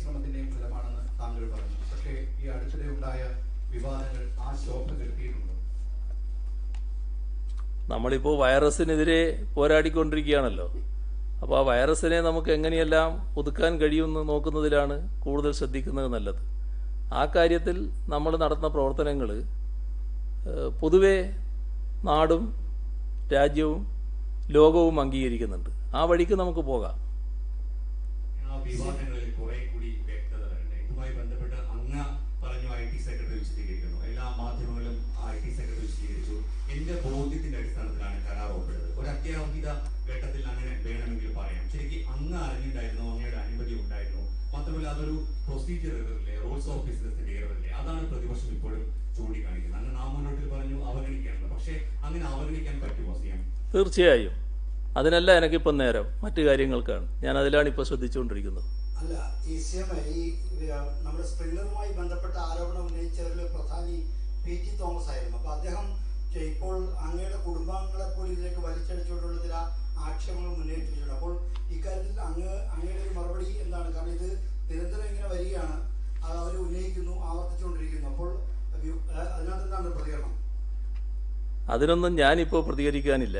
പരിശ്രമത്തിന്റെയും ഫലമാണെന്ന് താങ്കൾ പറഞ്ഞു പക്ഷേ ഈ അടുത്തിടെ ഉണ്ടായ വിവാദങ്ങൾ ആ ശോഭ കെടുത്തിയിട്ടുണ്ടോ നമ്മളിപ്പോൾ വൈറസിനെതിരെ പോരാടിക്കൊണ്ടിരിക്കുകയാണല്ലോ അപ്പോൾ ആ വൈറസിനെ നമുക്ക് എങ്ങനെയെല്ലാം ഒതുക്കാൻ കഴിയുമെന്ന് നോക്കുന്നതിലാണ് കൂടുതൽ ശ്രദ്ധിക്കുന്നത് നല്ലത് ആ കാര്യത്തിൽ നമ്മൾ നടത്തുന്ന പ്രവർത്തനങ്ങൾ പൊതുവെ നാടും രാജ്യവും ലോകവും അംഗീകരിക്കുന്നുണ്ട് ആ വഴിക്ക് നമുക്ക് പോകാം ആ വിവാദങ്ങളിൽ കുറെ കൂടി വ്യക്തത വരണ്ടേ ഇതുമായി ബന്ധപ്പെട്ട് അങ്ങ പറഞ്ഞു ഐ ടി സെക്രട്ടറി വിശദീകരിക്കുന്നു എല്ലാ മാധ്യമങ്ങളും ഐ ടി സെക്രട്ടറി വിശദീകരിച്ചു എന്റെ ബോധ്യത്തിന്റെ അടിസ്ഥാനത്തിലാണ് കരാർ ഒപ്പിട്ടത് ഒരു അത്യാഹിത ഘട്ടത്തിൽ അങ്ങനെ വേണമെങ്കിൽ പറയാം ശരിക്കും അങ്ങ് അറിഞ്ഞിട്ടുണ്ടായിരുന്നു അങ്ങയുടെ അനുമതി ഉണ്ടായിരുന്നു മാത്രമല്ല അതൊരു പ്രൊസീജിയർ എററില്ലേ റൂൾസ് ഓഫ് ബിസിനസിന്റെ എററില്ലേ അതാണ് പ്രതിപക്ഷം ഇപ്പോഴും ചൂണ്ടിക്കാണിക്കുന്നത് അങ്ങ് നാമനോട്ടിൽ പറഞ്ഞു അവഗണിക്കാനുള്ള പക്ഷേ അങ്ങനെ അവഗണിക്കാൻ പറ്റുമോ സി എം തീർച്ചയായും അതിനല്ല എനിക്കിപ്പം നേരം മറ്റു കാര്യങ്ങൾക്കാണ് ഞാൻ അതിലാണ് ഇപ്പോൾ ശ്രദ്ധിച്ചുകൊണ്ടിരിക്കുന്നത് അല്ല ഈ സി എം ഈ ഏഹ്, നമ്മുടെ സ്പ്രിംഗ്ലറുമായി ബന്ധപ്പെട്ട ആരോപണം ഉന്നയിച്ചവരിൽ പ്രധാനി പി ടി തോമസ് ആയിരുന്നു അപ്പൊ അദ്ദേഹം ചെ- ഇപ്പോൾ അങ്ങയുടെ കുടുംബാംഗങ്ങളെ പോലും ഇതിലേക്ക് വലിച്ചടിച്ചുകൊണ്ടുള്ള ചില ആക്ഷേപങ്ങൾ മുന്നേറ്റിട്ടുണ്ട് അപ്പോൾ ഇക്കാര്യത്തിൽ അങ്ങ് അങ്ങയുടെ ഒരു മറുപടി എന്താണ് കാരണം ഇത് നിരന്തരം ഇങ്ങനെ വരികയാണ് അത് അവർ ഉന്നയിക്കുന്നു ആവർത്തിച്ചുകൊണ്ടിരിക്കുന്നു അപ്പോൾ വ്യ- ഏഹ്, അതിനകത്ത് എന്താണ് പ്രതികരണം അതിനൊന്നും ഞാനിപ്പോൾ പ്രതികരിക്കാനില്ല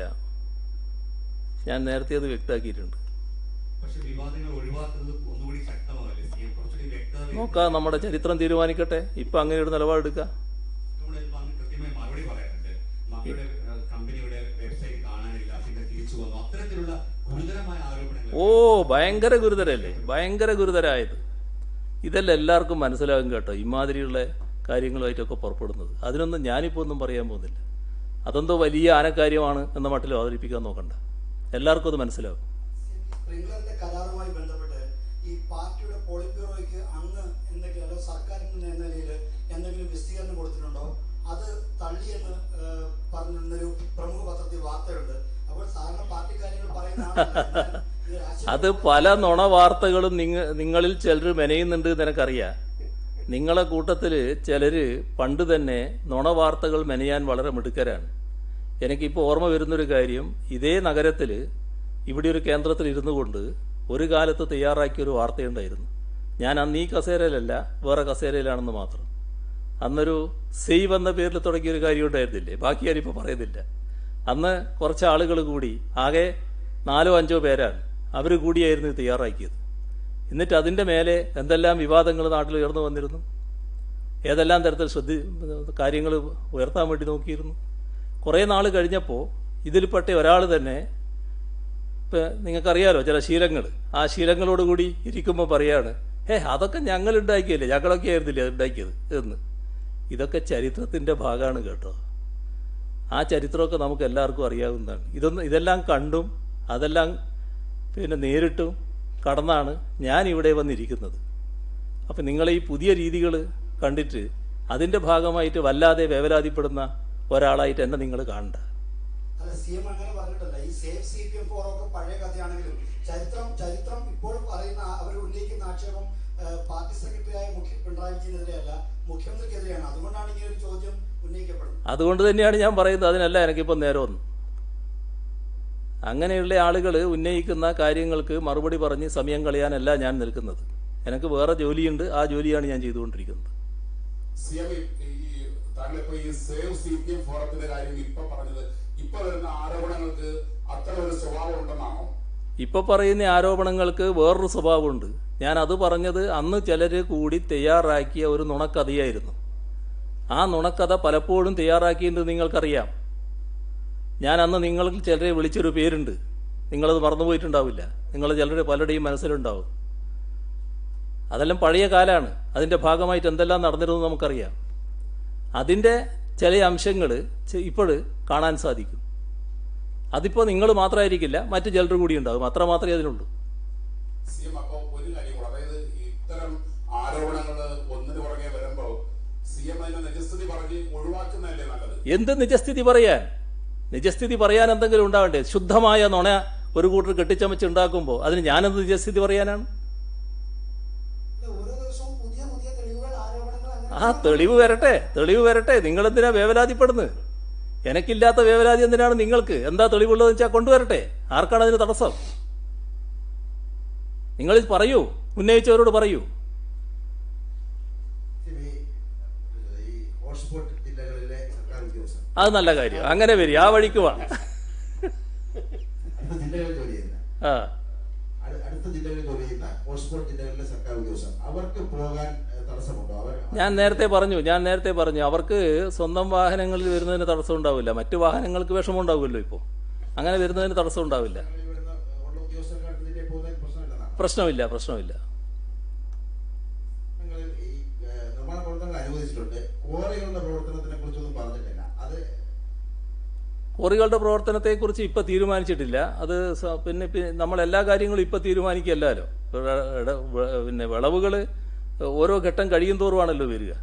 ഞാൻ നേരത്തെ അത് വ്യക്തമാക്കിയിട്ടുണ്ട് പക്ഷെ വിവാദങ്ങൾ ഒഴിവാക്കുന്നത് ഒന്നുകൂടി ശക്തമാകല്ലേ സി എം കുറച്ചുകൂടി വ്യക്തത നോക്കാം നമ്മുടെ ചരിത്രം തീരുമാനിക്കട്ടെ ഇപ്പം അങ്ങനെ ഒരു നിലപാടെടുക്കാം നമ്മുടെ അങ്ങ് കൃത്യമായി മറുപടി പറയാറുണ്ട് മകളുടെ ഏഹ്, കമ്പനിയുടെ വെബ്സൈറ്റ് കാണാനില്ല പിന്നെ തിരിച്ചു വന്നു അത്തരത്തിലുള്ള ഗുരുതരമായ ആരോപണങ്ങൾ ഓ ഭയങ്കര ഗുരുതരല്ലേ ഭയങ്കര ഗുരുതരായത് ഇതെല്ലാം എല്ലാവർക്കും മനസ്സിലാകും കേട്ടോ ഇമാതിരിയുള്ള കാര്യങ്ങളുമായിട്ടൊക്കെ പുറപ്പെടുന്നത് അതിനൊന്നും ഞാനിപ്പോൾ ഒന്നും പറയാൻ പോകുന്നില്ല അതെന്തോ വലിയ ആനക്കാര്യമാണ് എന്ന മട്ടിൽ അവതരിപ്പിക്കാൻ നോക്കണ്ട എല്ലാവർക്കും അത് മനസ്സിലാകും സ്പ്രിംഗ്ലറിന്റെ കരാറുമായി ബന്ധപ്പെട്ട് ഈ പാർട്ടിയുടെ പോളിറ്റ് ബ്യൂറോയ്ക്ക് അങ്ങ് എന്തെങ്കിലും അല്ലോ സർക്കാരിൽ നിന്ന് എന്ന നിലയിൽ എന്തെങ്കിലും വിശദീകരണം കൊടുത്തിട്ടുണ്ടോ അത് തള്ളിയെന്ന് ഏഹ്, പറഞ്ഞിരുന്നൊരു പ്രമുഖ പത്രത്തിൽ വാർത്തയുണ്ട് അപ്പോൾ സാധാരണ പാർട്ടി കാര്യങ്ങൾ പറയുന്ന ആളല്ല. എന്നാലും ഇത് രാഷ്ട്രീയ അത് പല നുണ വാർത്തകളും നിങ്ങ നിങ്ങളിൽ ചിലർ മെനയുന്നുണ്ട് എന്ന് എനിക്കറിയാം നിങ്ങളെ കൂട്ടത്തിൽ ചിലർ പണ്ട് തന്നെ നുണ വാർത്തകൾ മെനയാൻ വളരെ മിടുക്കരാണ് എനിക്കിപ്പോൾ ഓർമ്മ വരുന്നൊരു കാര്യം ഇതേ നഗരത്തിൽ ഇവിടെ ഒരു കേന്ദ്രത്തിൽ ഇരുന്നു കൊണ്ട് ഒരു കാലത്ത് തയ്യാറാക്കിയ ഒരു വാർത്തയുണ്ടായിരുന്നു ഞാൻ അന്ന് ഈ കസേരയിലല്ല വേറെ കസേരയിലാണെന്ന് മാത്രം അന്നൊരു സെയ്വ് എന്ന പേരിൽ തുടങ്ങിയ ഒരു കാര്യം ഉണ്ടായിരുന്നില്ലേ ബാക്കി ഞാനിപ്പോൾ പറയുന്നില്ല അന്ന് കുറച്ച് ആളുകൾ കൂടി ആകെ നാലോ അഞ്ചോ പേരാണ് അവർ കൂടിയായിരുന്നു ഇത് തയ്യാറാക്കിയത് എന്നിട്ട് അതിൻ്റെ മേലെ എന്തെല്ലാം വിവാദങ്ങൾ നാട്ടിൽ ഉയർന്നു വന്നിരുന്നു ഏതെല്ലാം തരത്തിൽ ശ്രദ്ധി കാര്യങ്ങൾ ഉയർത്താൻ വേണ്ടി നോക്കിയിരുന്നു കുറേ നാൾ കഴിഞ്ഞപ്പോൾ ഇതിൽപ്പെട്ട ഒരാൾ തന്നെ ഇപ്പം നിങ്ങൾക്കറിയാലോ ചില ശീലങ്ങൾ ആ ശീലങ്ങളോട് കൂടി ഇരിക്കുമ്പോൾ പറയാണ് ഏ അതൊക്കെ ഞങ്ങൾ ഉണ്ടാക്കിയല്ലേ ഞങ്ങളൊക്കെ ആയിരുന്നില്ലേ അത് ഉണ്ടാക്കിയത് എന്ന് ഇതൊക്കെ ചരിത്രത്തിൻ്റെ ഭാഗമാണ് കേട്ടോ ആ ചരിത്രമൊക്കെ നമുക്ക് എല്ലാവർക്കും അറിയാവുന്നതാണ് ഇതൊന്നും ഇതെല്ലാം കണ്ടും അതെല്ലാം പിന്നെ നേരിട്ടും കടന്നാണ് ഞാൻ ഇവിടെ വന്നിരിക്കുന്നത് അപ്പം നിങ്ങൾ ഈ പുതിയ രീതികൾ കണ്ടിട്ട് അതിൻ്റെ ഭാഗമായിട്ട് വല്ലാതെ വേവലാതിപ്പെടുന്ന ഒരാളായിട്ട് എന്നെ നിങ്ങൾ കാണണ്ട അല്ല സി എം അങ്ങനെ പറഞ്ഞിട്ടല്ല ഈ സേഫ് സി പി എം ഫോറൊക്കെ പഴയ കഥയാണെങ്കിലും ചരിത്രം ചരിത്രം ഇപ്പോൾ പറയുന്ന അവർ ഉന്നയിക്കുന്ന ആക്ഷേപം ഏഹ്, പാർട്ടി സെക്രട്ടറിയായ മുഖ്യ പിണറായി വിജയനെതിരെയല്ല മുഖ്യമന്ത്രിക്കെതിരെയാണ് അതുകൊണ്ടാണ് ഇങ്ങനെ ഒരു ചോദ്യം ഉന്നയിക്കപ്പെടുന്നത് അതുകൊണ്ട് തന്നെയാണ് ഞാൻ പറയുന്നത് അതിനല്ല എനിക്കിപ്പം നേരമൊന്നും അങ്ങനെയുള്ള ആളുകൾ ഉന്നയിക്കുന്ന കാര്യങ്ങൾക്ക് മറുപടി പറഞ്ഞ് സമയം കളയാനല്ല ഞാൻ നിൽക്കുന്നത് എനിക്ക് വേറെ ജോലിയുണ്ട് ആ ജോലിയാണ് ഞാൻ ചെയ്തുകൊണ്ടിരിക്കുന്നത് സി എം ഈ താങ്കളിപ്പോ ഈ സേവ് സി പി എം ഫോറത്തിന്റെ കാര്യം ഇപ്പൊ പറഞ്ഞത് ഇപ്പൊ വരുന്ന ആരോപണങ്ങൾക്ക് അത്ര ഒരു സ്വഭാവം ഉണ്ടെന്നാണോ ഇപ്പൊ പറയുന്ന ആരോപണങ്ങൾക്ക് വേറൊരു സ്വഭാവമുണ്ട് ഞാൻ അത് പറഞ്ഞത് അന്ന് ചിലർ കൂടി തയ്യാറാക്കിയ ഒരു നുണക്കഥയായിരുന്നു ആ നുണക്കഥ പലപ്പോഴും തയ്യാറാക്കിയിട്ടുണ്ട് നിങ്ങൾക്കറിയാം ഞാൻ അന്ന് നിങ്ങൾക്ക് ചിലരെ വിളിച്ചൊരു പേരുണ്ട് നിങ്ങളത് മറന്നുപോയിട്ടുണ്ടാവില്ല നിങ്ങൾ ചിലരുടെ പലരുടെയും മനസ്സിലുണ്ടാവും അതെല്ലാം പഴയ കാലമാണ് അതിൻ്റെ ഭാഗമായിട്ട് എന്തെല്ലാം നടന്നിരുന്നു നമുക്കറിയാം അതിൻ്റെ ചില അംശങ്ങൾ ഇപ്പോൾ കാണാൻ സാധിക്കും അതിപ്പോൾ നിങ്ങൾ മാത്രമായിരിക്കില്ല മറ്റു ചിലർ കൂടി ഉണ്ടാകും അത്ര മാത്രമേ അതിനുള്ളൂ സി എം അപ്പൊ ഒരു കാര്യം കൂടെ അതായത് ഇത്തരം ആരോപണങ്ങൾ ഒന്നിനു പുറകെ വരുമ്പോ സി എം അതിന്റെ നിജസ്ഥിതി പറഞ്ഞ് ഒഴിവാക്കുന്നതല്ലേ നല്ലത് എന്ത് നിജസ്ഥിതി പറയാൻ നിജസ്ഥിതി പറയാൻ എന്തെങ്കിലും ഉണ്ടാവണ്ടേ ശുദ്ധമായ നുണ ഒരു കൂട്ടർ കെട്ടിച്ചമച്ച് ഉണ്ടാക്കുമ്പോൾ അതിന് ഞാനെന്ത് നിജസ്ഥിതി പറയാനാണ് ഓരോ ദിവസവും പുതിയ പുതിയ തെളിവുകൾ ആരോപണങ്ങൾ അങ്ങനെ ആ തെളിവ് വരട്ടെ തെളിവ് വരട്ടെ നിങ്ങൾ എന്തിനാ വേവലാതിപ്പെടുന്നത് എനിക്കില്ലാത്ത വേവലാതി എന്തിനാണ് നിങ്ങൾക്ക് എന്താ തെളിവുള്ളതെന്ന് വെച്ചാൽ കൊണ്ടുവരട്ടെ ആർക്കാണ് അതിന് തടസ്സം നിങ്ങൾ പറയൂ ഉന്നയിച്ചവരോട് പറയൂ അത് നല്ല കാര്യം അങ്ങനെ വരും ആ വഴിക്ക് വേണം അടുത്ത ജില്ലകളിൽ ജോലി ചെയ്യുന്ന ആ അടു- അടുത്ത ജില്ലകളിൽ ജോലി ചെയ്യുന്ന ഹോട്ട്സ്പോട്ട് ജില്ലകളിലെ സർക്കാർ ഉദ്യോഗസ്ഥർ അവർക്ക് പോകാൻ ഏഹ്, തടസ്സമുണ്ടോ അവർ ഞാൻ നേരത്തെ പറഞ്ഞു ഞാൻ നേരത്തെ പറഞ്ഞു അവർക്ക് സ്വന്തം വാഹനങ്ങളിൽ വരുന്നതിന് തടസ്സം ഉണ്ടാവില്ല മറ്റു വാഹനങ്ങൾക്ക് വിഷമം ഉണ്ടാവുമല്ലോ ഇപ്പോൾ അങ്ങനെ വരുന്നതിന് തടസ്സം ഉണ്ടാവില്ല ജില്ലകളിൽ വരുന്ന ഉള്ള ഉദ്യോഗസ്ഥർക്ക് അടുത്ത ജില്ലയിൽ പോകുന്നതിൽ പ്രശ്നമില്ലെന്നാണ് പ്രശ്നമില്ല പ്രശ്നമില്ല നിങ്ങൾ ഈ ഏഹ്, നിർമ്മാണ പ്രവർത്തനങ്ങൾ അനുവദിച്ചിട്ടുണ്ട് ക്വാറികളുടെ പ്രവർത്തനത്തിനെ കുറിച്ചൊന്നും പറഞ്ഞിട്ടില്ല അത് കോറികളുടെ പ്രവർത്തനത്തെക്കുറിച്ച് ഇപ്പം തീരുമാനിച്ചിട്ടില്ല അത് സ- പിന്നെ പി- നമ്മൾ എല്ലാ കാര്യങ്ങളും ഇപ്പം തീരുമാനിക്കല്ലോ പിന്നെ വിളവുകൾ ഓരോ ഘട്ടം കഴിയും തോറുമാണല്ലോ വരിക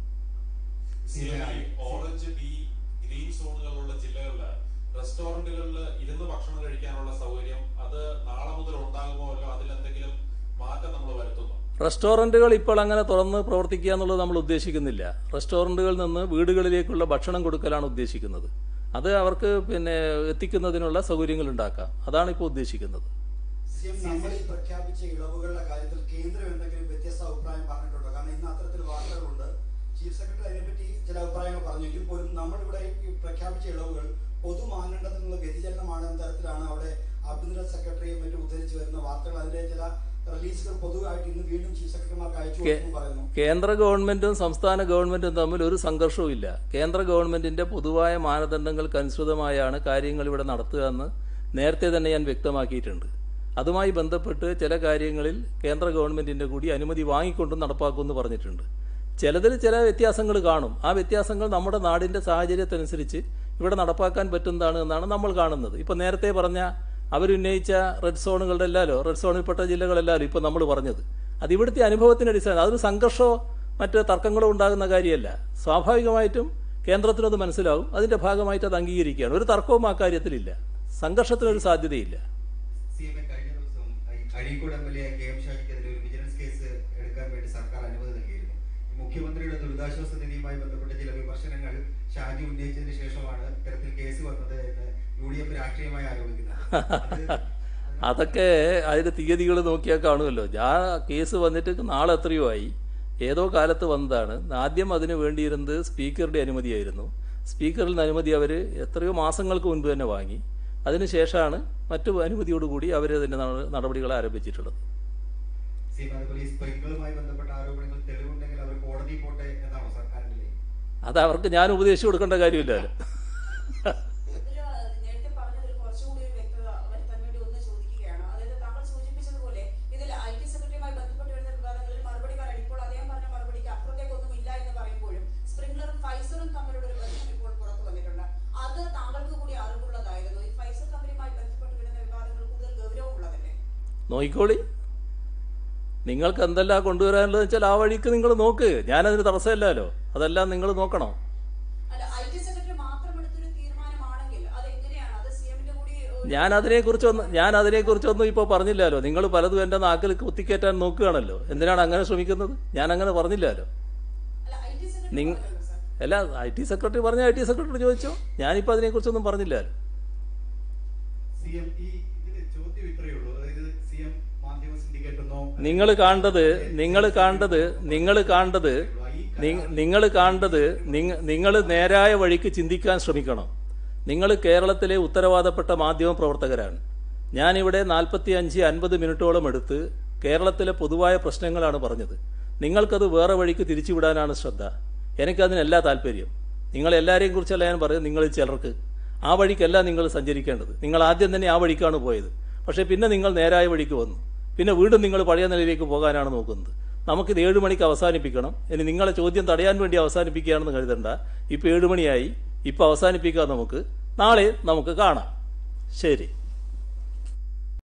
ഈ ഓറഞ്ച് ബി ഗ്രീൻ സോണുകളുള്ള ജില്ലകളില് റെസ്റ്റോറന്റുകളിൽ ഇരുന്ന് ഭക്ഷണം കഴിക്കാനുള്ള സൗകര്യം അത് നാളെ മുതൽ ഉണ്ടാകുമോ അല്ലോ അതിലെന്തെങ്കിലും മാറ്റം നമ്മൾ വരുത്തുന്നു റെസ്റ്റോറൻറ്റുകൾ ഇപ്പോൾ അങ്ങനെ തുറന്ന് പ്രവർത്തിക്കുക എന്നുള്ളത് നമ്മൾ ഉദ്ദേശിക്കുന്നില്ല റെസ്റ്റോറൻറ്റുകളിൽ നിന്ന് വീടുകളിലേക്കുള്ള ഭക്ഷണം കൊടുക്കലാണ് ഉദ്ദേശിക്കുന്നത് അത് അവർക്ക് പിന്നെ എത്തിക്കുന്നതിനുള്ള സൗകര്യങ്ങൾ ഉണ്ടാക്കാം അതാണ് ഇപ്പോൾ ഉദ്ദേശിക്കുന്നത് സി എം നമ്മൾ ഈ പ്രഖ്യാപിച്ച ഇളവുകളുടെ കാര്യത്തിൽ കേന്ദ്രം എന്തെങ്കിലും വ്യത്യസ്ത അഭിപ്രായം പറഞ്ഞിട്ടുണ്ടോ കാരണം ഇന്ന് അത്തരത്തിൽ വാർത്തകളുണ്ട് ചീഫ് സെക്രട്ടറി അതിനെപ്പറ്റി ചില അഭിപ്രായങ്ങൾ പറഞ്ഞെങ്കിൽ പോലും നമ്മളിവിടെ ഈ പ്രഖ്യാപിച്ച ഇളവുകൾ പൊതു മാനദണ്ഡത്തിൽ നിന്നുള്ള വ്യതിചലനമാണ് എന്ന തരത്തിലാണ് അവിടെ ആഭ്യന്തര സെക്രട്ടറിയും മറ്റും ഉദ്ധരിച്ച് വരുന്ന വാർത്തകൾ അതിന്റെ ചില റിലീസുകൾ പൊതുവായിട്ട് ഇന്ന് വീണ്ടും ചീഫ് സെക്രട്ടറിമാർക്ക് അയച്ചു കൊടുക്കുന്നു പറയുന്നു കേന്ദ്ര ഗവൺമെന്റും സംസ്ഥാന ഗവൺമെന്റും തമ്മിൽ ഒരു സംഘർഷവും ഇല്ല കേന്ദ്ര ഗവൺമെന്റിന്റെ പൊതുവായ മാനദണ്ഡങ്ങൾക്ക് അനുസൃതമായാണ് കാര്യങ്ങൾ ഇവിടെ നടത്തുക എന്ന് നേരത്തെ തന്നെ ഞാൻ വ്യക്തമാക്കിയിട്ടുണ്ട് അതുമായി ബന്ധപ്പെട്ട് ചില കാര്യങ്ങളിൽ കേന്ദ്ര ഗവൺമെന്റിന്റെ കൂടി അനുമതി വാങ്ങിക്കൊണ്ടും നടപ്പാക്കുമെന്ന് പറഞ്ഞിട്ടുണ്ട് ചിലതിൽ ചില വ്യത്യാസങ്ങൾ കാണും ആ വ്യത്യാസങ്ങൾ നമ്മുടെ നാടിന്റെ സാഹചര്യത്തനുസരിച്ച് ഇവിടെ നടപ്പാക്കാൻ പറ്റുന്നതാണ് എന്നാണ് നമ്മൾ കാണുന്നത് ഇപ്പൊ നേരത്തെ പറഞ്ഞ അവരുന്നയിച്ച റെഡ് സോണുകളുടെ എല്ലാലോ റെഡ് സോണിൽപ്പെട്ട ജില്ലകളെല്ലാലോ ഇപ്പൊ നമ്മൾ പറഞ്ഞത് അത് ഇവിടുത്തെ അനുഭവത്തിന്റെ അടിസ്ഥാനം അതൊരു സംഘർഷമോ മറ്റ് തർക്കങ്ങളോ ഉണ്ടാകുന്ന കാര്യമല്ല സ്വാഭാവികമായിട്ടും കേന്ദ്രത്തിനത് മനസ്സിലാവും അതിന്റെ ഭാഗമായിട്ട് അത് അംഗീകരിക്കുകയാണ് ഒരു തർക്കവും ആ കാര്യത്തിലില്ല സംഘർഷത്തിനൊരു സാധ്യതയില്ല സി എം എ കഴിഞ്ഞ ദിവസം ഈ Azhikode M L A K M ഷാജിക്കെതിരെ ഒരു വിജിലൻസ് കേസ് എടുക്കാൻ വേണ്ടി സർക്കാർ അനുമതി നൽകിയിരുന്നു ഈ മുഖ്യമന്ത്രിയുടെ ദുരിതാശ്വാസ നിധിയുമായി ബന്ധപ്പെട്ട ചില വിമർശനങ്ങൾ ഷാജി ഉന്നയിച്ചതിന് ശേഷമാണ് ഇത്തരത്തിൽ കേസ് വന്നത് എന്ന് യു ഡി എഫ് രാഷ്ട്രീയമായി ആരോപിക്കുന്നത് അത് അതൊക്കെ അതിന്റെ തീയതികൾ നോക്കിയാൽ കാണുമല്ലോ ഞാൻ കേസ് വന്നിട്ട് നാളെ എത്രയോ ആയി ഏതോ കാലത്ത് വന്നതാണ് ആദ്യം അതിന് വേണ്ടിയിരുന്നത് സ്പീക്കറുടെ അനുമതിയായിരുന്നു സ്പീക്കറിൽ നിന്ന് അനുമതി അവർ എത്രയോ മാസങ്ങൾക്ക് മുൻപ് തന്നെ വാങ്ങി അതിനുശേഷമാണ് മറ്റു അനുമതിയോടുകൂടി അവർ അതിന്റെ നട- നടപടികൾ ആരംഭിച്ചിട്ടുള്ളത് സി എം അതുപോലെ ഈ സ്പ്രിംഗളുമായി ബന്ധപ്പെട്ട ആരോപണങ്ങൾ തെളിവുണ്ടെങ്കിൽ അവർ കോടതി പോട്ടെ എന്നാണോ സർക്കാരിന്റെ ലക്ഷ്യം? അത് അവർക്ക് ഞാൻ ഉപദേശിച്ചു കൊടുക്കേണ്ട കാര്യമില്ലല്ലോ ഇതില് നേരത്തെ പറഞ്ഞതിൽ കുറച്ചുകൂടി ഒരു വ്യക്തത വരുത്താൻ വേണ്ടി ഒന്ന് ചോദിക്കുകയാണ് അതായത് താങ്കൾ സൂചിപ്പിച്ചതുപോലെ ഇതിൽ ഐ ടി സെക്രട്ടറിയുമായി ബന്ധപ്പെട്ട് വരുന്ന വിവാദങ്ങളിൽ മറുപടി പറയാൻ ഇപ്പോൾ അദ്ദേഹം പറഞ്ഞ മറുപടിക്ക് അപ്പുറത്തേക്കൊന്നും ഇല്ല എന്ന് പറയുമ്പോഴും സ്പ്രിംഗ്ലറും ഫൈസറും തമ്മിലുള്ള ഒരു ബന്ധം ഇപ്പോൾ പുറത്തു വന്നിട്ടുണ്ട് അത് താങ്കൾക്ക് കൂടി അറിവുള്ളതായിരുന്നു ഈ ഫൈസർ കമ്പനിയുമായി ബന്ധപ്പെട്ട് വരുന്ന വിവാദങ്ങൾ കൂടുതൽ ഗൗരവമുള്ളതല്ലേ നോക്കിക്കോളി നിങ്ങൾക്ക് എന്തെല്ലാം കൊണ്ടുവരാനുള്ളത് വെച്ചാൽ ആ വഴിക്ക് നിങ്ങൾ നോക്ക് ഞാനതിന് തടസ്സമില്ലല്ലോ അതെല്ലാം നിങ്ങൾ നോക്കണം അല്ല ഐ ടി സെക്രട്ടറി മാത്രം എടുത്തൊരു തീരുമാനമാണെങ്കിൽ അത് എങ്ങനെയാണ് അത് സി എമ്മിന്റെ കൂടി ഒരു- ഞാൻ അതിനെക്കുറിച്ചൊന്നും ഞാൻ അതിനെക്കുറിച്ചൊന്നും ഇപ്പോൾ പറഞ്ഞില്ലല്ലോ നിങ്ങൾ പലതും എൻ്റെ നാക്കിൽ കുത്തിക്കയറ്റാൻ നോക്കുകയാണല്ലോ എന്തിനാണ് അങ്ങനെ ശ്രമിക്കുന്നത് ഞാൻ അങ്ങനെ പറഞ്ഞില്ലല്ലോ അല്ല ഐ ടി സെക്രട്ടറി നിങ്ങ പറഞ്ഞല്ലോ സാർ അല്ല ഐ ടി സെക്രട്ടറി പറഞ്ഞ ഐ ടി സെക്രട്ടറി ചോദിച്ചോ ഞാനിപ്പോൾ അതിനെക്കുറിച്ചൊന്നും പറഞ്ഞില്ലല്ലോ സി എം ഈ ഇതിന് ചോദ്യം ഇത്രയേ ഉള്ളൂ അതായത് സി എം മാധ്യമ സിൻഡിക്കേറ്റ് എന്നോ നിങ്ങൾ കാണേണ്ടത് നിങ്ങൾ കാണേണ്ടത് നിങ്ങൾ കാണേണ്ടത് നിങ്ങൾ കാണേണ്ടത് നിങ്ങൾ നേരായ വഴിക്ക് ചിന്തിക്കാൻ ശ്രമിക്കണം നിങ്ങൾ കേരളത്തിലെ ഉത്തരവാദപ്പെട്ട മാധ്യമ പ്രവർത്തകരാണ് ഞാനിവിടെ നാൽപ്പത്തി അഞ്ച് അൻപത് മിനിറ്റോളം എടുത്ത് കേരളത്തിലെ പൊതുവായ പ്രശ്നങ്ങളാണ് പറഞ്ഞത് നിങ്ങൾക്കത് വേറെ വഴിക്ക് തിരിച്ചുവിടാനാണ് ശ്രദ്ധ എനിക്കതിനല്ല താല്പര്യം നിങ്ങൾ എല്ലാവരെയും കുറിച്ചല്ല ഞാൻ പറയും നിങ്ങളിൽ ചിലർക്ക് ആ വഴിക്കല്ല നിങ്ങൾ സഞ്ചരിക്കേണ്ടത് നിങ്ങൾ ആദ്യം തന്നെ ആ വഴിക്കാണ് പോയത് പക്ഷേ പിന്നെ നിങ്ങൾ നേരായ വഴിക്ക് വന്നു പിന്നെ വീണ്ടും നിങ്ങൾ പഴയ നിലയിലേക്ക് പോകാനാണ് നോക്കുന്നത് നമുക്കിത് ഏഴ് മണിക്ക് അവസാനിപ്പിക്കണം ഇനി നിങ്ങളെ ചോദ്യം തടയാൻ വേണ്ടി അവസാനിപ്പിക്കുകയാണെന്ന് കരുതണ്ട ഇപ്പം ഏഴ് മണിയായി ഇപ്പം അവസാനിപ്പിക്കാം നമുക്ക് നാളെ നമുക്ക് കാണാം ശരി